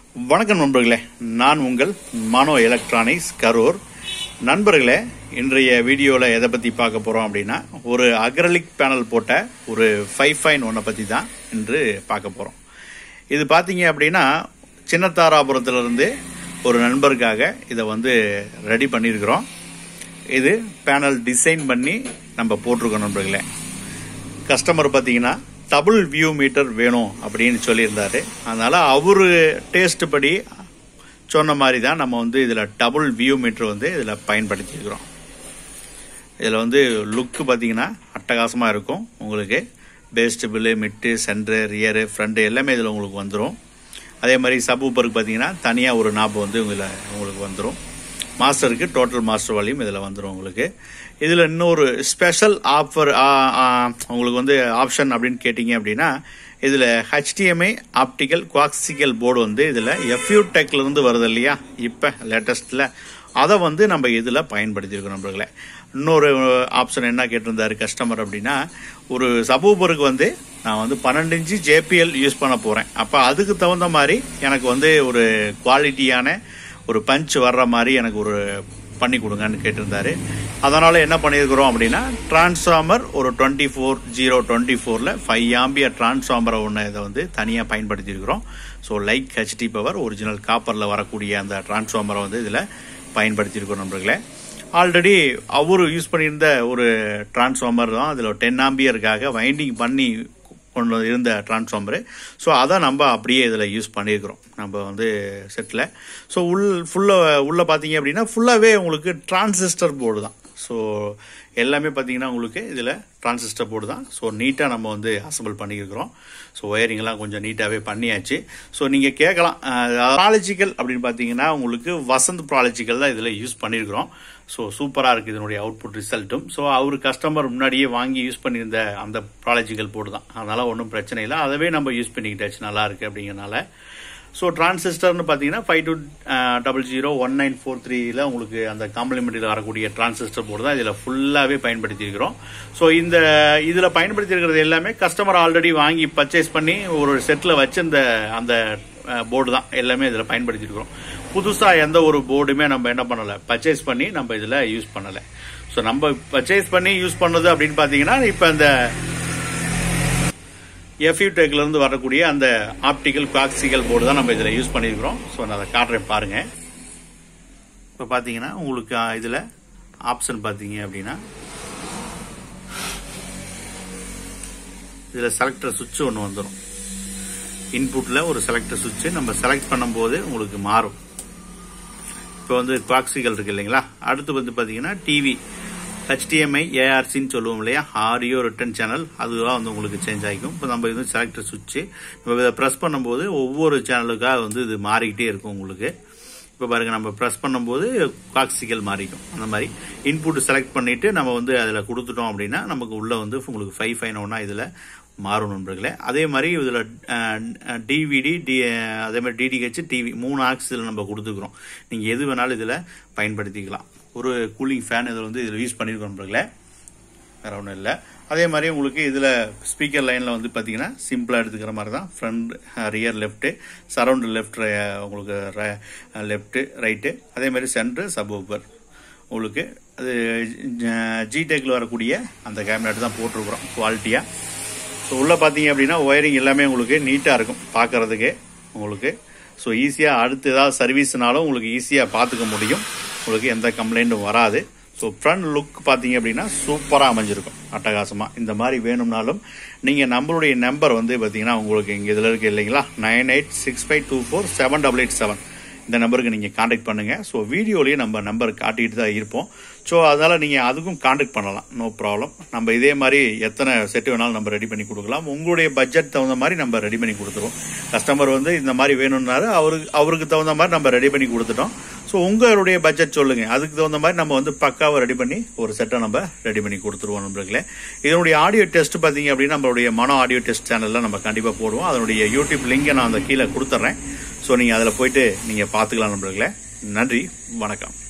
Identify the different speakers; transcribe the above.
Speaker 1: வணக்கம் நண்பர்களே நான் உங்கள் மனோ எலக்ட்ரானிக்ஸ் கரூர் நண்பர்களே இன்றைய வீடியோவில் எதை பற்றி பார்க்க போகிறோம் அப்படின்னா ஒரு அக்ரலிக் பேனல் போட்ட ஒரு ஃபைவ் ஃபைன் ஒன்றை பற்றி தான் இன்று பார்க்க போகிறோம் இது பார்த்தீங்க அப்படின்னா சின்னத்தாராபுரத்திலிருந்து ஒரு நண்பருக்காக இதை வந்து ரெடி பண்ணியிருக்கிறோம் இது பேனல் டிசைன் பண்ணி நம்ம போட்டிருக்கோம் நண்பர்களே கஸ்டமர் பார்த்தீங்கன்னா டபுள் வியூ மீட்டர் வேணும் அப்படின்னு சொல்லியிருந்தாரு அதனால அவரு டேஸ்ட் படி சொன்ன மாதிரி தான் நம்ம வந்து இதில் டபுள் வியூ மீட்டர் வந்து இதில் பயன்படுத்தியிருக்கிறோம் இதில் வந்து லுக்கு பார்த்தீங்கன்னா அட்டகாசமாக இருக்கும் உங்களுக்கு பேஸ்டபிள் மிட்டு சென்ட்ரு ரியரு ஃப்ரண்ட்டு எல்லாமே இதில் உங்களுக்கு வந்துடும் அதே மாதிரி சப் ஊப்பருக்கு பார்த்தீங்கன்னா தனியாக ஒரு நாப்பு வந்து இதில் உங்களுக்கு வந்துடும் மாஸ்டருக்கு டோட்டல் மாஸ்டர் வால்யூம் இதில் வந்துடும் உங்களுக்கு இதில் இன்னொரு ஸ்பெஷல் ஆஃபர் உங்களுக்கு வந்து ஆப்ஷன் அப்படின்னு கேட்டிங்க அப்படின்னா இதில் ஹெச்டிஎம்ஐ ஆப்டிக்கல் குவாக்சிக்கல் போர்டு வந்து இதில் எஃப்யூ டெக்லேருந்து வருது இல்லையா இப்போ லேட்டஸ்ட்டில் அதை வந்து நம்ம இதில் பயன்படுத்தியிருக்கோம் நண்பர்களே இன்னொரு ஆப்ஷன் என்ன கேட்டிருந்தாரு கஸ்டமர் அப்படின்னா ஒரு சபூபருக்கு வந்து நான் வந்து பன்னெண்டு இன்ச்சு ஜேபிஎல் யூஸ் பண்ண போகிறேன் அப்போ அதுக்கு தகுந்த மாதிரி எனக்கு வந்து ஒரு குவாலிட்டியான ஒரு பஞ்ச் வர்ற மாதிரி எனக்கு ஒரு பண்ணி கொடுங்கன்னு கேட்டிருந்தாரு அதனால் என்ன பண்ணியிருக்கிறோம் அப்படின்னா டிரான்ஸ்ஃபார்மர் ஒரு டுவெண்ட்டி ஃபோர் ஜீரோ டுவெண்ட்டி ஃபோரில் ஃபைவ் ஆம்பியர் டிரான்ஸ்ஃபார்மரை ஒன்று இதை வந்து தனியாக பயன்படுத்தியிருக்கிறோம் so like HD power original காப்பரில் வரக்கூடிய அந்த டிரான்ஸ்ஃபார்மரை வந்து இதில் பயன்படுத்தியிருக்கிறோம் நண்பர்களே ஆல்ரெடி அவரு யூஸ் பண்ணியிருந்த ஒரு டிரான்ஸ்ஃபார்மர் தான் அதில் டென் ஆம்பியருக்காக வைண்டிங் பண்ணி கொண்டு இருந்த டிரான்ஸ்ஃபார்மரு ஸோ அதை நம்ம அப்படியே இதில் யூஸ் பண்ணியிருக்கிறோம் நம்ம வந்து செட்டில் ஸோ உள் ஃபுல்லாக உள்ளே பார்த்தீங்க அப்படின்னா ஃபுல்லாகவே உங்களுக்கு டிரான்சிஸ்டர் போர்டு தான் ஸோ எல்லாமே பார்த்தீங்கன்னா உங்களுக்கு இதில் டிரான்சிஸ்டர் போர்டு தான் ஸோ நீட்டாக நம்ம வந்து அசம்பிள் பண்ணியிருக்கிறோம் ஸோ ஒயரிங்லாம் கொஞ்சம் நீட்டாகவே பண்ணியாச்சு ஸோ நீங்கள் கேட்கலாம் ப்ராலஜிக்கல் அப்படின்னு பார்த்தீங்கன்னா உங்களுக்கு வசந்த் ப்ராலஜிக்கல் தான் இதில் யூஸ் பண்ணியிருக்கிறோம் ஸோ சூப்பராக இருக்குது இதனுடைய அவுட்புட் ரிசல்ட்டும் ஸோ அவர் கஸ்டமர் முன்னாடியே வாங்கி யூஸ் பண்ணியிருந்த அந்த ப்ராலஜிக்கல் போர்டு தான் அதனால் ஒன்றும் பிரச்சனை இல்லை அதவே நம்ம யூஸ் பண்ணிக்கிட்டாச்சு நல்லா இருக்குது அப்படிங்கிறனால ஸோ டிரான்சிஸ்டர்னு பார்த்தீங்கன்னா five two double zero one nine four த்ரீல உங்களுக்கு அந்த காம்ப்ளிமெண்ட்டில் வரக்கூடிய டிரான்சிஸ்டர் போர்டு தான் இதில் ஃபுல்லாகவே பயன்படுத்தியிருக்கிறோம் ஸோ இந்த இதில் பயன்படுத்தியிருக்கிறது எல்லாமே கஸ்டமர் ஆல்ரெடி வாங்கி பர்ச்சேஸ் பண்ணி ஒரு செட்டில் வச்சிருந்த அந்த போர்டு தான் எல்லாமே இதில் பயன்படுத்தியிருக்கிறோம் புதுசாக எந்த ஒரு போர்டுமே நம்ம என்ன பண்ணலை பர்ச்சேஸ் பண்ணி நம்ம இதில் யூஸ் பண்ணலை ஸோ நம்ம பர்ச்சேஸ் பண்ணி யூஸ் பண்ணது அப்படின்னு பார்த்தீங்கன்னா இப்போ இந்த எஃப்யூ டெக்லேருந்து வரக்கூடிய அந்த ஆப்டிக்கல் காக்சிக்கல் போர்டு தான் நம்ம இதில் யூஸ் பண்ணியிருக்கிறோம் ஸோ நான் அதை காட்டுறேன் பாருங்கள் இப்போ பார்த்தீங்கன்னா உங்களுக்கு இதில் ஆப்ஷன் பார்த்தீங்க அப்படின்னா இதில் செலக்டர் சுவிட்ச் ஒன்று வந்துடும் இன்புட்டில் ஒரு செலக்டர் சுவிட்ச் நம்ம செலக்ட் பண்ணும்போது உங்களுக்கு மாறும் இப்போ வந்து குவாக்சிகல் இருக்கு இல்லைங்களா அடுத்து வந்து பார்த்தீங்கன்னா டிவி ஹெச்டிஎம்ஐ ஏஆர்சின்னு சொல்லுவோம் இல்லையா ஆடியோ ரிட்டன் சேனல் அதுதான் வந்து உங்களுக்கு சேஞ்ச் ஆகிக்கும் இப்போ நம்ம இது செலக்டர் சுவிட்சு இப்போ இதை ப்ரெஸ் பண்ணும்போது ஒவ்வொரு சேனலுக்காக வந்து இது மாறிக்கிட்டே இருக்கும் உங்களுக்கு இப்போ பாருங்க நம்ம ப்ரெஸ் பண்ணும்போது காக்சிக்கல் மாறிக்கும் அந்த மாதிரி இன்புட் செலக்ட் பண்ணிட்டு நம்ம வந்து அதில் கொடுத்துட்டோம் அப்படின்னா நமக்கு உள்ள வந்து உங்களுக்கு ஃபைவ் ஃபைன் ஒன்னா இதில் மாறும் நண்பர்களே அதே மாதிரி இதில் டிவிடி டி அதே மாதிரி டிடிஹெச் டிவி மூணு ஆக்ஸ் இதில் நம்ம கொடுத்துக்கிறோம் நீங்கள் எது வேணாலும் இதில் பயன்படுத்திக்கலாம் ஒரு கூலிங் ஃபேன் இதில் வந்து இதில் யூஸ் பண்ணியிருக்கோம் நண்பர்களே வேற ஒன்றும் இல்லை அதே மாதிரி உங்களுக்கு இதில் ஸ்பீக்கர் லைனில் வந்து பார்த்தீங்கன்னா சிம்பிளாக எடுத்துக்கிற மாதிரி தான் front rear left surround left உங்களுக்கு லெஃப்ட்டு ரைட்டு அதே மாதிரி சென்ட்ரு சப் ஊப்பர் உங்களுக்கு அது ஜிடெக்கில் வரக்கூடிய அந்த கேபினட் தான் போட்டிருக்கிறோம் குவாலிட்டியாக ஸோ உள்ளே பார்த்தீங்க அப்படின்னா ஒயரிங் எல்லாமே உங்களுக்கு நீட்டாக இருக்கும் பார்க்கறதுக்கு உங்களுக்கு ஸோ ஈஸியாக அடுத்து ஏதாவது சர்வீஸ்னாலும் உங்களுக்கு ஈஸியாக பார்த்துக்க முடியும் உங்களுக்கு எந்த கம்ப்ளைண்ட்டும் வராது ஸோ ஃப்ரண்ட் லுக் பார்த்தீங்க அப்படின்னா சூப்பராக அமைஞ்சிருக்கும் அட்டகாசமாக இந்த மாதிரி வேணும்னாலும் நீங்கள் நம்மளுடைய நம்பர் வந்து பார்த்தீங்கன்னா உங்களுக்கு இங்கே இதில் இருக்குது இல்லைங்களா nine eight six five two four seven double eight seven இந்த நம்பருக்கு நீங்கள் காண்டாக்ட் பண்ணுங்கள் ஸோ வீடியோலேயே நம்ம நம்பர் காட்டிகிட்டு தான் இருப்போம் ஸோ அதனால் நீங்கள் அதுக்கும் காண்டாக்ட் பண்ணலாம் நோ ப்ராப்ளம் நம்ம இதே மாதிரி எத்தனை செட்டு வேணாலும் நம்ம ரெடி பண்ணி கொடுக்கலாம் உங்களுடைய பட்ஜெட் தகுந்த மாதிரி நம்ம ரெடி பண்ணி கொடுத்துருவோம் கஸ்டமர் வந்து இந்த மாதிரி வேணும்னாரு அவருக்கு அவருக்கு தகுந்த மாதிரி நம்ம ரெடி பண்ணி கொடுத்துட்டோம் ஸோ உங்களுடைய பட்ஜெட் சொல்லுங்க அதுக்கு தகுந்த மாதிரி நம்ம வந்து பக்காவை ரெடி பண்ணி ஒரு செட்டை நம்ம ரெடி பண்ணி கொடுத்துருவோம் நண்பர்களே இதனுடைய ஆடியோ டெஸ்ட் பார்த்தீங்க அப்படின்னா நம்மளுடைய மனோ ஆடியோ டெஸ்ட் சேனலில் நம்ம கண்டிப்பாக போடுவோம் அதனுடைய யூடியூப் லிங்கை நான் அந்த கீழே கொடுத்துட்றேன் ஸோ நீங்கள் அதில் போயிட்டு நீங்கள் பார்த்துக்கலாம் நண்பர்களே நன்றி வணக்கம்